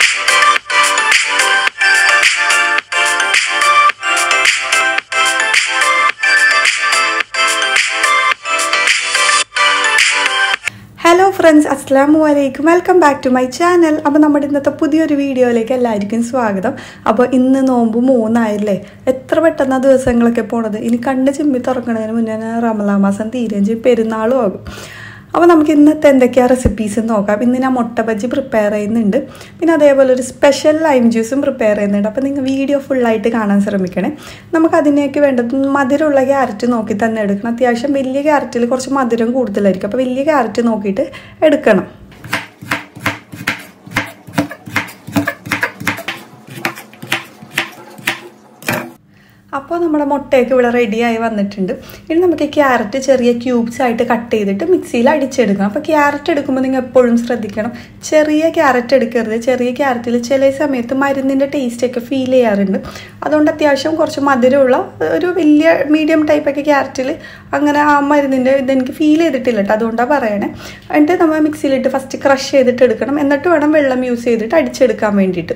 hello friends അസ്സാം വലൈക്കും welcome back to my channel അപ്പോൾ നമ്മുടെ ഇന്നത്തെ പുതിയൊരു വീഡിയോയിലേക്ക് എല്ലാവർക്കും സ്വാഗതം അപ്പോൾ ഇന്ന് നോമ്പ് മൂന്നായില്ലേ എത്ര പെട്ടെന്ന് ആ ദിവസങ്ങളൊക്കെ പോണത് ഇനി കണ്ണ് ചിമ്മി തുറക്കണതിന് മുന്നേ റമലാ മാസം തീരുകയും ചെയ്യും പെരുന്നാളും ആകും അപ്പോൾ നമുക്ക് ഇന്നത്തെ എന്തൊക്കെയാണ് റെസിപ്പീസ് നോക്കാം ഇന്ന് ഞാൻ മുട്ട ബജ്ജി പ്രിപ്പയർ ചെയ്യുന്നുണ്ട് പിന്നെ അതേപോലെ ഒരു സ്പെഷ്യൽ ലൈം ജ്യൂസും പ്രിപ്പയർ ചെയ്യുന്നുണ്ട് അപ്പോൾ നിങ്ങൾ വീഡിയോ ഫുള്ളായിട്ട് കാണാൻ ശ്രമിക്കണേ നമുക്ക് അതിനേക്ക് വേണ്ടത് മധുരമുള്ള ക്യാരറ്റ് നോക്കി തന്നെ എടുക്കണം അത്യാവശ്യം വലിയ ക്യാരറ്റിൽ കുറച്ച് മധുരം കൂടുതലായിരിക്കും അപ്പോൾ വലിയ ക്യാരറ്റ് നോക്കിയിട്ട് എടുക്കണം അപ്പോൾ നമ്മുടെ മുട്ടയൊക്കെ ഇവിടെ റെഡിയായി വന്നിട്ടുണ്ട് ഇനി നമുക്ക് ക്യാരറ്റ് ചെറിയ ക്യൂബ്സ് ആയിട്ട് കട്ട് ചെയ്തിട്ട് മിക്സിയിൽ അടിച്ചെടുക്കണം അപ്പോൾ ക്യാരറ്റ് എടുക്കുമ്പോൾ നിങ്ങൾ എപ്പോഴും ശ്രദ്ധിക്കണം ചെറിയ ക്യാരറ്റ് എടുക്കരുത് ചെറിയ ക്യാരറ്റിൽ ചില സമയത്ത് മരുന്നിൻ്റെ ടേസ്റ്റൊക്കെ ഫീൽ ചെയ്യാറുണ്ട് അതുകൊണ്ട് അത്യാവശ്യം കുറച്ച് മധുരമുള്ള ഒരു വലിയ മീഡിയം ടൈപ്പൊക്കെ ക്യാരറ്റിൽ അങ്ങനെ ആ മരുന്നിൻ്റെ ഇതെനിക്ക് ഫീൽ ചെയ്തിട്ടില്ല കേട്ടോ അതുകൊണ്ടാണ് പറയണേ എന്നിട്ട് നമ്മൾ മിക്സിയിലിട്ട് ഫസ്റ്റ് ക്രഷ് ചെയ്തിട്ട് എടുക്കണം എന്നിട്ട് വേണം വെള്ളം യൂസ് ചെയ്തിട്ട് അടിച്ചെടുക്കാൻ വേണ്ടിയിട്ട്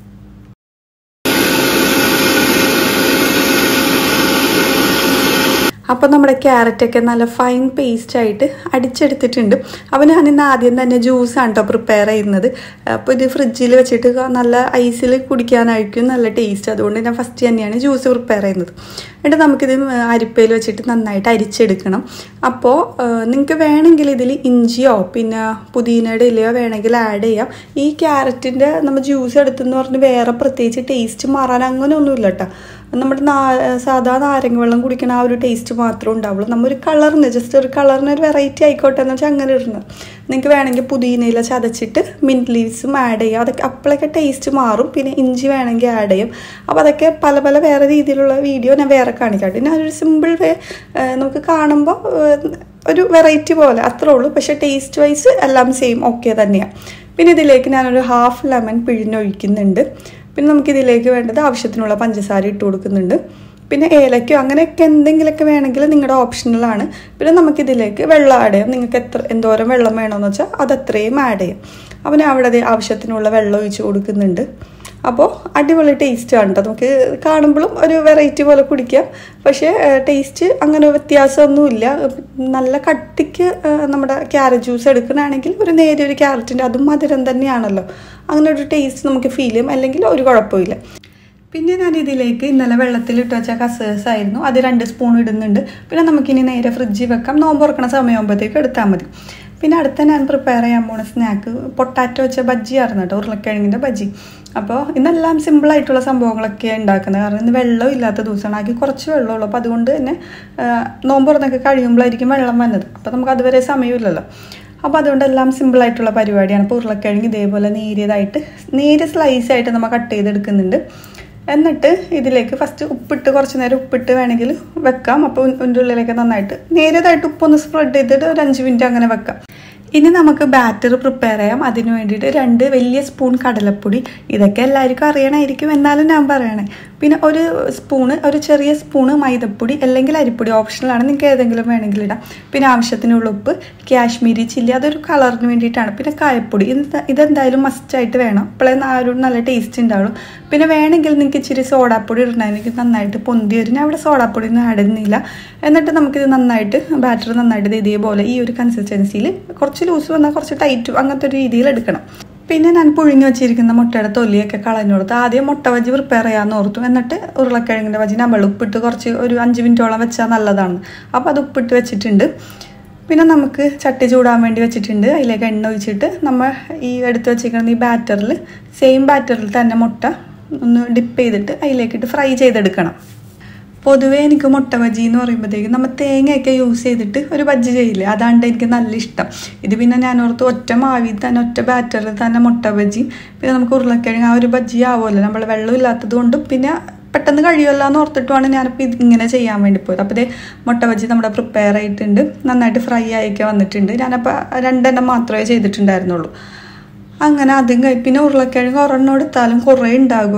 അപ്പോൾ നമ്മുടെ ക്യാരറ്റൊക്കെ നല്ല ഫൈൻ പേസ്റ്റ് ആയിട്ട് അടിച്ചെടുത്തിട്ടുണ്ട് അപ്പോൾ ഞാനിന്ന് ആദ്യം തന്നെ ജ്യൂസാണ് കേട്ടോ പ്രിപ്പയർ ചെയ്യുന്നത് അപ്പോൾ ഇത് ഫ്രിഡ്ജിൽ വെച്ചിട്ട് നല്ല ഐസിൽ കുടിക്കാനായിരിക്കും നല്ല ടേസ്റ്റ് അതുകൊണ്ട് ഞാൻ ഫസ്റ്റ് തന്നെയാണ് ജ്യൂസ് പ്രിപ്പയർ ചെയ്യുന്നത് എന്നിട്ട് നമുക്കിത് അരിപ്പയിൽ വെച്ചിട്ട് നന്നായിട്ട് അരിച്ചെടുക്കണം അപ്പോൾ നിങ്ങൾക്ക് വേണമെങ്കിൽ ഇതിൽ ഇഞ്ചിയോ പിന്നെ പുതിനയുടെ ഇലയോ വേണമെങ്കിൽ ആഡ് ചെയ്യാം ഈ ക്യാരറ്റിൻ്റെ നമ്മൾ ജ്യൂസ് എടുത്തെന്ന് പറഞ്ഞ് വേറെ പ്രത്യേകിച്ച് ടേസ്റ്റ് മാറാൻ അങ്ങനെയൊന്നുമില്ല കേട്ടോ നമ്മുടെ നാ സാധാ നാരങ്ങ വെള്ളം കുടിക്കണ ആ ഒരു ടേസ്റ്റ് മാത്രമേ ഉണ്ടാവുള്ളൂ നമ്മൾ ഒരു കളറിന് ജസ്റ്റ് ഒരു കളറിന് ഒരു വെറൈറ്റി ആയിക്കോട്ടെ എന്ന് വെച്ചാൽ അങ്ങനെ ഇടുന്നത് നിങ്ങൾക്ക് വേണമെങ്കിൽ പുതിനയില ചതച്ചിട്ട് മിൻറ്റ് ലീവ്സും ആഡ് ചെയ്യാം അതൊക്കെ അപ്പോഴൊക്കെ ടേസ്റ്റ് മാറും പിന്നെ ഇഞ്ചി വേണമെങ്കിൽ ആഡ് ചെയ്യും അപ്പോൾ അതൊക്കെ പല പല വേറെ രീതിയിലുള്ള വീഡിയോ ഞാൻ വേറെ കാണിക്കാട്ടെ ഞാൻ ഒരു സിമ്പിൾ വേ നമുക്ക് കാണുമ്പോൾ ഒരു വെറൈറ്റി പോലെ അത്രേ ഉള്ളൂ പക്ഷേ ടേസ്റ്റ് വൈസ് എല്ലാം സെയിം ഓക്കെ തന്നെയാണ് പിന്നെ ഇതിലേക്ക് ഞാനൊരു ഹാഫ് ലെമൺ പിഴിഞ്ഞൊഴിക്കുന്നുണ്ട് പിന്നെ നമുക്കിതിലേക്ക് വേണ്ടത് ആവശ്യത്തിനുള്ള പഞ്ചസാര ഇട്ട് കൊടുക്കുന്നുണ്ട് പിന്നെ ഏലക്കോ അങ്ങനെയൊക്കെ എന്തെങ്കിലുമൊക്കെ വേണമെങ്കിൽ നിങ്ങളുടെ ഓപ്ഷണലാണ് പിന്നെ നമുക്കിതിലേക്ക് വെള്ളം ആഡ് ചെയ്യാം നിങ്ങൾക്ക് എത്ര എന്തോരം വെള്ളം വേണമെന്ന് വെച്ചാൽ അത് അത്രയും ആഡ് ചെയ്യാം അപ്പോൾ ഞാൻ അവിടെ ആവശ്യത്തിനുള്ള വെള്ളം ഒഴിച്ച് കൊടുക്കുന്നുണ്ട് അപ്പോൾ അടിപൊളി ടേസ്റ്റാണ് കേട്ടോ നമുക്ക് കാണുമ്പോഴും ഒരു വെറൈറ്റി പോലെ കുടിക്കാം പക്ഷേ ടേസ്റ്റ് അങ്ങനെ വ്യത്യാസമൊന്നുമില്ല നല്ല കട്ടിക്ക് നമ്മുടെ ക്യാരറ്റ് ജ്യൂസ് എടുക്കുകയാണെങ്കിൽ ഒരു നേരിയ ഒരു ക്യാരറ്റിൻ്റെ അതും മധുരം തന്നെയാണല്ലോ അങ്ങനെ ഒരു ടേസ്റ്റ് നമുക്ക് ഫീൽ ചെയ്യും അല്ലെങ്കിൽ ഒരു കുഴപ്പമില്ല പിന്നെ ഞാൻ ഇതിലേക്ക് ഇന്നലെ വെള്ളത്തിലിട്ട് വെച്ച കസേഴ്സ് ആയിരുന്നു അത് രണ്ട് സ്പൂൺ ഇടുന്നുണ്ട് പിന്നെ നമുക്കിനി നേരെ ഫ്രിഡ്ജിൽ വെക്കാം നോമ്പ് തുറക്കണ സമയമാകുമ്പോഴത്തേക്ക് എടുത്താൽ മതി പിന്നെ അടുത്ത ഞാൻ പ്രിപ്പയർ ചെയ്യാൻ പോണ സ്നാക്ക് പൊട്ടാറ്റോ വെച്ച ബജ്ജി ആയിരുന്നു കേട്ടോ ഉരുളക്കിഴങ്ങിൻ്റെ ബജ്ജി അപ്പോൾ ഇന്നെല്ലാം സിമ്പിളായിട്ടുള്ള സംഭവങ്ങളൊക്കെ ഉണ്ടാക്കുന്നത് കാരണം ഇന്ന് വെള്ളം ഇല്ലാത്ത ദിവസമാണ് ആകെ കുറച്ച് വെള്ളമുള്ളൂ അപ്പോൾ അതുകൊണ്ട് തന്നെ നോമ്പ് തുറന്നൊക്കെ കഴിയുമ്പോഴായിരിക്കും വെള്ളം വന്നത് അപ്പോൾ നമുക്ക് അതുവരെ സമയമില്ലല്ലോ അപ്പോൾ അതുകൊണ്ട് എല്ലാം സിമ്പിളായിട്ടുള്ള പരിപാടിയാണ് ഇപ്പോൾ ഉരുളക്കിഴങ്ങ് ഇതേപോലെ നേരിയതായിട്ട് നേരിയ സ്ലൈസായിട്ട് നമ്മൾ കട്ട് ചെയ്തെടുക്കുന്നുണ്ട് എന്നിട്ട് ഇതിലേക്ക് ഫസ്റ്റ് ഉപ്പിട്ട് കുറച്ച് നേരം ഉപ്പിട്ട് വേണമെങ്കിൽ വെക്കാം അപ്പോൾ അതിൻ്റെ ഉള്ളിലേക്ക് നന്നായിട്ട് നേരിയതായിട്ട് ഉപ്പൊന്ന് സ്പ്രെഡ് ചെയ്തിട്ട് ഒരു അഞ്ച് മിനിറ്റ് അങ്ങനെ വെക്കാം ഇനി നമുക്ക് ബാറ്റർ പ്രിപ്പയർ ചെയ്യാം അതിന് വേണ്ടിയിട്ട് രണ്ട് വലിയ സ്പൂൺ കടലപ്പൊടി ഇതൊക്കെ എല്ലാവർക്കും അറിയണമായിരിക്കും എന്നാലും ഞാൻ പറയണേ പിന്നെ ഒരു സ്പൂണ് ഒരു ചെറിയ സ്പൂണ് മൈദപ്പൊടി അല്ലെങ്കിൽ അരിപ്പൊടി ഓപ്ഷണലാണ് നിങ്ങൾക്ക് ഏതെങ്കിലും വേണമെങ്കിൽ ഇടാം പിന്നെ ആവശ്യത്തിനുള്ള ഉപ്പ് കാശ്മീരി ചില്ലി അതൊരു കളറിന് വേണ്ടിയിട്ടാണ് പിന്നെ കായപ്പൊടി ഇത് ഇതെന്തായാലും മസ്റ്റായിട്ട് വേണം അപ്പോഴേ ആ ഒരു നല്ല ടേസ്റ്റ് ഉണ്ടാവുള്ളൂ പിന്നെ വേണമെങ്കിൽ നിങ്ങൾക്ക് ഇച്ചിരി സോഡാപ്പൊടി ഇടണമെങ്കിൽ നന്നായിട്ട് പൊന്തി വരും ഞാൻ അവിടെ സോഡാപ്പൊടി ഒന്നും ആഡ് ചെയ്യുന്നില്ല എന്നിട്ട് നമുക്കിത് നന്നായിട്ട് ബാറ്റർ നന്നായിട്ട് ഇതേപോലെ ഈ ഒരു കൺസിസ്റ്റൻസിയിൽ കുറച്ച് ലൂസ് വന്നാൽ കുറച്ച് ടൈറ്റ് അങ്ങനത്തെ ഒരു രീതിയിൽ എടുക്കണം പിന്നെ ഞാൻ പുഴുങ്ങി വെച്ചിരിക്കുന്ന മുട്ടയുടെ തൊലിയൊക്കെ കളഞ്ഞു കൊടുത്ത് ആദ്യം മുട്ട വജി പ്രിപ്പയർ ചെയ്യാമെന്ന് ഓർത്തു എന്നിട്ട് ഉരുളക്കിഴങ്ങിൻ്റെ വജി നമ്മൾ ഉപ്പിട്ട് കുറച്ച് ഒരു അഞ്ച് മിനിറ്റോളം വെച്ചാൽ നല്ലതാണ് അപ്പോൾ അത് ഉപ്പിട്ട് വെച്ചിട്ടുണ്ട് പിന്നെ നമുക്ക് ചട്ടി ചൂടാൻ വേണ്ടി വെച്ചിട്ടുണ്ട് അതിലേക്ക് എണ്ണ ഒഴിച്ചിട്ട് നമ്മൾ ഈ എടുത്ത് വെച്ചിരിക്കുന്ന ഈ ബാറ്ററിൽ സെയിം ബാറ്ററിൽ തന്നെ മുട്ട ഒന്ന് ഡിപ്പ് ചെയ്തിട്ട് അതിലേക്കിട്ട് ഫ്രൈ ചെയ്തെടുക്കണം പൊതുവേ എനിക്ക് മുട്ട ബജ്ജി എന്ന് പറയുമ്പോഴത്തേക്കും നമ്മൾ തേങ്ങയൊക്കെ യൂസ് ചെയ്തിട്ട് ഒരു ബജ്ജി ചെയ്യില്ലേ അതാണ് എനിക്ക് നല്ല ഇഷ്ടം ഇത് പിന്നെ ഞാൻ ഓർത്ത് ഒറ്റ മാവിൽ തന്നെ ഒറ്റ ബാറ്ററിൽ തന്നെ മുട്ട ബജ്ജി പിന്നെ നമുക്ക് ഉരുളക്കിഴങ്ങ് ആ ഒരു ബജ്ജി ആവുമല്ലോ നമ്മൾ വെള്ളം ഇല്ലാത്തത് കൊണ്ടും പിന്നെ പെട്ടെന്ന് കഴിയുമല്ലോ എന്ന് ഓർത്തിട്ടുമാണ് ഞാനിപ്പോൾ ഇത് ഇങ്ങനെ ചെയ്യാൻ വേണ്ടി പോയത് അപ്പോൾ ഇതേ മുട്ട ബജ്ജി നമ്മുടെ പ്രിപ്പയർ ആയിട്ടുണ്ട് നന്നായിട്ട് ഫ്രൈ ആയിക്കെ വന്നിട്ടുണ്ട് ഞാനപ്പോൾ രണ്ടെണ്ണം മാത്രമേ ചെയ്തിട്ടുണ്ടായിരുന്നുള്ളൂ അങ്ങനെ അതും കഴി പിന്നെ ഉരുളക്കിഴങ്ങ് ഒരെണ്ണം എടുത്താലും കുറേ ഉണ്ടാകുമല്ലോ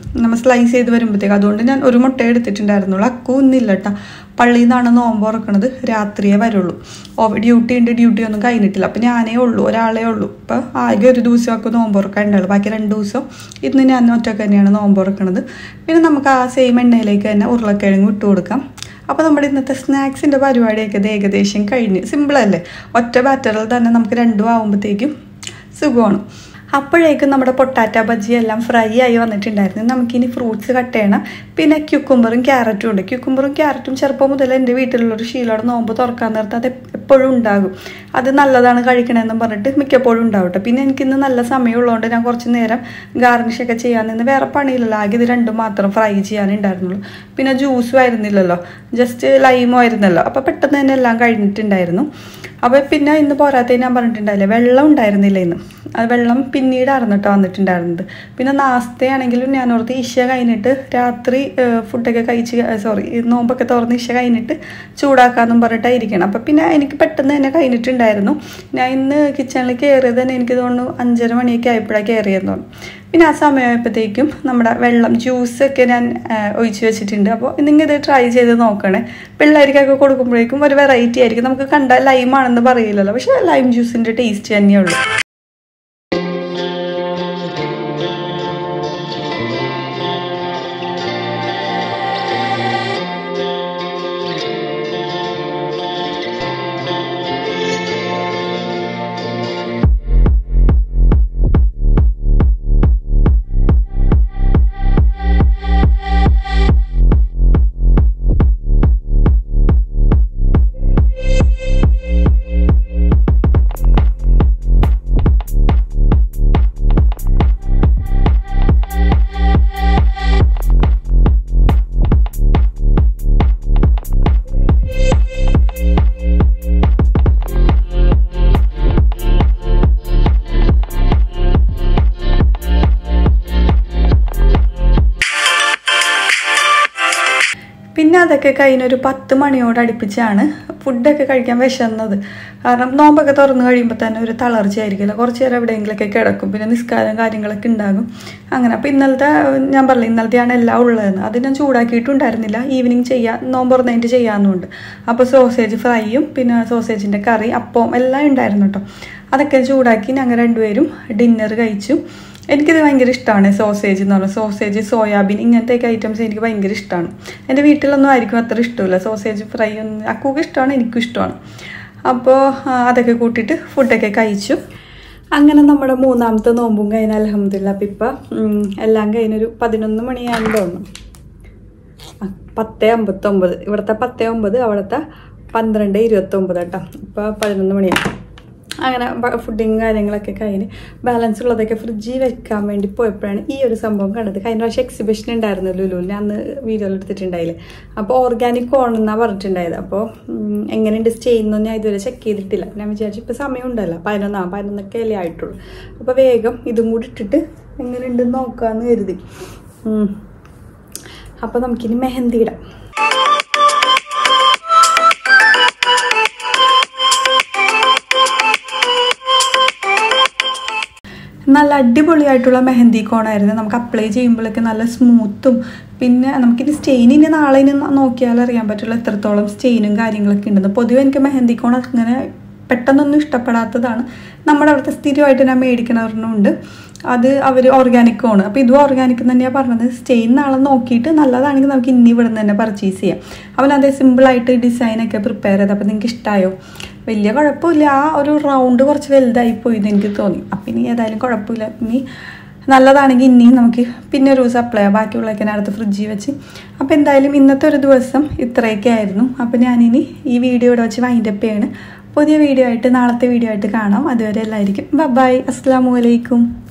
നമ്മൾ സ്ലൈസ് ചെയ്ത് വരുമ്പോഴത്തേക്ക് അതുകൊണ്ട് ഞാൻ ഒരു മുട്ട എടുത്തിട്ടുണ്ടായിരുന്നുള്ളൂ അക്കു ഒന്നില്ല കേട്ടോ പള്ളിയിൽ നിന്നാണ് നോമ്പ് തുറക്കണത് രാത്രിയേ വരുള്ളൂ ഓ ഡ്യൂട്ടി ഉണ്ട് ഡ്യൂട്ടി ഒന്നും കഴിഞ്ഞിട്ടില്ല അപ്പം ഞാനേ ഉള്ളൂ ഒരാളേ ഉള്ളൂ ഇപ്പം ആകെ ഒരു ദിവസമൊക്കെ നോമ്പ് തുറക്കാനുണ്ടാവുള്ളൂ ബാക്കി രണ്ട് ദിവസം ഇന്ന് ഞാൻ ഒറ്റക്ക് തന്നെയാണ് നോമ്പ് തുറക്കണത് പിന്നെ നമുക്ക് ആ സെയിം എണ്ണയിലേക്ക് തന്നെ ഉരുളക്കിഴങ്ങ് ഇട്ട് കൊടുക്കാം അപ്പോൾ നമ്മുടെ ഇന്നത്തെ സ്നാക്സിൻ്റെ പരിപാടിയൊക്കെ ഇത് ഏകദേശം കഴിഞ്ഞ് സിമ്പിളല്ലേ ഒറ്റ ബാറ്ററിൽ തന്നെ നമുക്ക് രണ്ടും ആകുമ്പോഴത്തേക്കും സുഖമാണ് അപ്പോഴേക്കും നമ്മുടെ പൊട്ടാറ്റ ബജ്ജി എല്ലാം ഫ്രൈ ആയി വന്നിട്ടുണ്ടായിരുന്നു നമുക്കിനി ഫ്രൂട്ട്സ് കട്ട് ചെയ്യണം പിന്നെ ക്യുക്കുംബറും ക്യാരറ്റും ഉണ്ട് ക്യുക്കുംബറും ക്യാരറ്റും ചെറുപ്പം മുതൽ എൻ്റെ വീട്ടിലുള്ളൊരു ശീലമാണ് നോമ്പ് തുറക്കാൻ നേരത്തെ അത് എപ്പോഴും ഉണ്ടാകും അത് നല്ലതാണ് കഴിക്കണമെന്നും പറഞ്ഞിട്ട് മിക്കപ്പോഴും ഉണ്ടാവട്ടെ പിന്നെ എനിക്കിന്ന് നല്ല സമയമുള്ളതുകൊണ്ട് ഞാൻ കുറച്ച് നേരം ഗാർണിഷ് ഒക്കെ ചെയ്യാൻ നിന്ന് വേറെ പണിയില്ലല്ലോ ആകെ ഇത് രണ്ടും മാത്രം ഫ്രൈ ചെയ്യാനുണ്ടായിരുന്നുള്ളൂ പിന്നെ ജ്യൂസും ആയിരുന്നില്ലല്ലോ ജസ്റ്റ് ലൈമോ ആയിരുന്നല്ലോ അപ്പോൾ പെട്ടെന്ന് തന്നെ എല്ലാം കഴിഞ്ഞിട്ടുണ്ടായിരുന്നു അപ്പോൾ പിന്നെ ഇന്ന് പോരാത്തേ ഞാൻ പറഞ്ഞിട്ടുണ്ടായില്ലേ വെള്ളം ഉണ്ടായിരുന്നില്ല ഇന്ന് അത് വെള്ളം പിന്നീടായിരുന്നു കേട്ടോ വന്നിട്ടുണ്ടായിരുന്നത് പിന്നെ നാസ്തയാണെങ്കിലും ഞാൻ ഓർത്ത് ഇഷ കഴിഞ്ഞിട്ട് രാത്രി ഫുഡൊക്കെ കഴിച്ച് സോറി നോമ്പൊക്കെ തുറന്ന് ഇഷ കഴിഞ്ഞിട്ട് ചൂടാക്കാമെന്നും പറഞ്ഞിട്ടായിരിക്കണം അപ്പം പിന്നെ എനിക്ക് പെട്ടെന്ന് തന്നെ കഴിഞ്ഞിട്ടുണ്ടായിരുന്നു ഞാൻ ഇന്ന് കിച്ചണിൽ കയറിയത് തന്നെ എനിക്ക് തോന്നുന്നു അഞ്ചര മണിയൊക്കെ ആയപ്പോഴാണ് കയറിയെന്ന് തോന്നുന്നു പിന്നെ ആ സമയമായപ്പോഴത്തേക്കും നമ്മുടെ വെള്ളം ജ്യൂസൊക്കെ ഞാൻ ഒഴിച്ച് വെച്ചിട്ടുണ്ട് അപ്പോൾ നിങ്ങൾ ഇത് ട്രൈ ചെയ്ത് നോക്കണേ പിള്ളേർക്കൊക്കെ കൊടുക്കുമ്പോഴേക്കും ഒരു വെറൈറ്റി ആയിരിക്കും നമുക്ക് കണ്ടാൽ ലൈമാണെന്ന് പറയില്ലല്ലോ പക്ഷേ ലൈം ജ്യൂസിൻ്റെ ടേസ്റ്റ് തന്നെയുള്ളൂ പിന്നെ അതൊക്കെ കഴിഞ്ഞൊരു പത്ത് മണിയോട് അടുപ്പിച്ചാണ് ഫുഡൊക്കെ കഴിക്കാൻ വിശന്നത് കാരണം നോമ്പൊക്കെ തുറന്നു കഴിയുമ്പോൾ തന്നെ ഒരു തളർച്ചയായിരിക്കില്ല കുറച്ച് നേരം എവിടെയെങ്കിലുമൊക്കെ കിടക്കും പിന്നെ നിസ്കാരം കാര്യങ്ങളൊക്കെ ഉണ്ടാകും അങ്ങനെ അപ്പോൾ ഇന്നലത്തെ ഞാൻ പറഞ്ഞില്ല ഇന്നലത്തെയാണ് എല്ലാം ഉള്ളതെന്ന് അത് ഞാൻ ചൂടാക്കിയിട്ടുണ്ടായിരുന്നില്ല ഈവനിങ് ചെയ്യാൻ നോമ്പ് തുറന്നതിൻ്റെ ചെയ്യാമെന്നുണ്ട് അപ്പോൾ സോസേജ് ഫ്രൈയും പിന്നെ സോസേജിൻ്റെ കറി അപ്പവും എല്ലാം ഉണ്ടായിരുന്നു കേട്ടോ അതൊക്കെ ചൂടാക്കി ഞങ്ങൾ രണ്ടുപേരും ഡിന്നർ കഴിച്ചു എനിക്കിത് ഭയങ്കര ഇഷ്ടമാണ് സോസേജ് എന്ന് പറഞ്ഞാൽ സോസേജ് സോയാബീൻ ഇങ്ങനത്തെയൊക്കെ ഐറ്റംസ് എനിക്ക് ഭയങ്കര ഇഷ്ടമാണ് എൻ്റെ വീട്ടിലൊന്നും ആയിരിക്കും അത്ര ഇഷ്ടമില്ല സോസേജ് ഫ്രൈ ഒന്നും അക്കൂക്ക് ഇഷ്ടമാണ് എനിക്കും ഇഷ്ടമാണ് അപ്പോൾ അതൊക്കെ കൂട്ടിയിട്ട് ഫുഡൊക്കെ കഴിച്ചു അങ്ങനെ നമ്മുടെ മൂന്നാമത്തെ നോമ്പും കഴിഞ്ഞ അലഹമ്മദില്ല അപ്പം ഇപ്പം എല്ലാം കഴിഞ്ഞൊരു പതിനൊന്ന് മണിയാണെന്ന് തോന്നുന്നു പത്ത് അമ്പത്തൊമ്പത് ഇവിടുത്തെ പത്ത് ഒമ്പത് അവിടുത്തെ പന്ത്രണ്ട് ഇരുപത്തൊമ്പത് കേട്ടോ ഇപ്പോൾ പതിനൊന്ന് മണിയാണ് അങ്ങനെ ഫുഡിങ് കാര്യങ്ങളൊക്കെ കഴിഞ്ഞ് ബാലൻസ് ഉള്ളതൊക്കെ ഫ്രിഡ്ജിൽ വെക്കാൻ വേണ്ടി പോയപ്പോഴാണ് ഈ ഒരു സംഭവം കണ്ടത് കഴിഞ്ഞ പ്രാവശ്യം എക്സിബിഷൻ ഉണ്ടായിരുന്നു ലുലുവിൽ അന്ന് വീഡിയോയിൽ എടുത്തിട്ടുണ്ടായില്ലേ അപ്പോൾ ഓർഗാനിക് കോൺ എന്നാണ് പറഞ്ഞിട്ടുണ്ടായത് അപ്പോൾ എങ്ങനെയുണ്ട് ചെയ്യുന്നു ഞാൻ ഇതുവരെ ചെക്ക് ചെയ്തിട്ടില്ല ഞാൻ വിചാരിച്ചു ഇപ്പോൾ സമയം ഉണ്ടല്ലോ പതിനൊന്നാ പതിനൊന്നൊക്കെ അല്ലേ ആയിട്ടുള്ളൂ അപ്പോൾ വേഗം ഇതും കൂടി ഇട്ടിട്ട് എങ്ങനെയുണ്ടെന്ന് നോക്കാമെന്ന് കരുതി അപ്പോൾ നമുക്കിനി മെഹന്തി ഇടാം നല്ല അടിപൊളിയായിട്ടുള്ള മെഹന്തി കോണായിരുന്നു നമുക്ക് അപ്ലൈ ചെയ്യുമ്പോഴൊക്കെ നല്ല സ്മൂത്തും പിന്നെ നമുക്കിനി സ്റ്റെയിൻ ഇനി നാളെ ഇനി നോക്കിയാൽ അറിയാൻ പറ്റുള്ളൂ എത്രത്തോളം സ്റ്റെയിനും കാര്യങ്ങളൊക്കെ ഉണ്ടെന്ന് പൊതുവെ എനിക്ക് മെഹന്തി കോൺ അങ്ങനെ പെട്ടെന്നൊന്നും ഇഷ്ടപ്പെടാത്തതാണ് നമ്മുടെ അവിടുത്തെ സ്ഥിരമായിട്ട് ഞാൻ മേടിക്കണവരുന്നുണ്ട് അത് അവർ ഓർഗാനിക് ആണ് അപ്പോൾ ഇതും ഓർഗാനിക് തന്നെയാണ് പറഞ്ഞത് സ്റ്റെയിൻ നാളെ നോക്കിയിട്ട് നല്ലതാണെങ്കിൽ നമുക്ക് ഇനി ഇവിടെ നിന്ന് തന്നെ പർച്ചേസ് ചെയ്യാം അവൻ അതേ സിമ്പിളായിട്ട് ഡിസൈനൊക്കെ പ്രിപ്പയർ ചെയ്ത് അപ്പോൾ നിങ്ങൾക്ക് ഇഷ്ടമായോ വലിയ കുഴപ്പമില്ല ആ ഒരു റൗണ്ട് കുറച്ച് വലുതായി പോയി എന്ന് എനിക്ക് തോന്നി അപ്പം ഇനി ഏതായാലും കുഴപ്പമില്ല ഇനി നല്ലതാണെങ്കിൽ ഇനിയും നമുക്ക് പിന്നെ ഒരു ദിവസം അപ്ലൈ ചെയ്യാം ബാക്കിയുള്ളതൊക്കെ ഞാൻ അടുത്ത് ഫ്രിഡ്ജിൽ വെച്ച് അപ്പോൾ എന്തായാലും ഇന്നത്തെ ഒരു ദിവസം ഇത്രയൊക്കെ ആയിരുന്നു അപ്പോൾ ഞാനിനി ഈ വീഡിയോ ഇവിടെ വെച്ച് വൈൻഡപ്പ് ചെയ്യാണ് പുതിയ വീഡിയോ ആയിട്ട് നാളത്തെ വീഡിയോ ആയിട്ട് കാണാം അതുവരെ എല്ലായിരിക്കും ബൈ അസ്സാം വലൈക്കും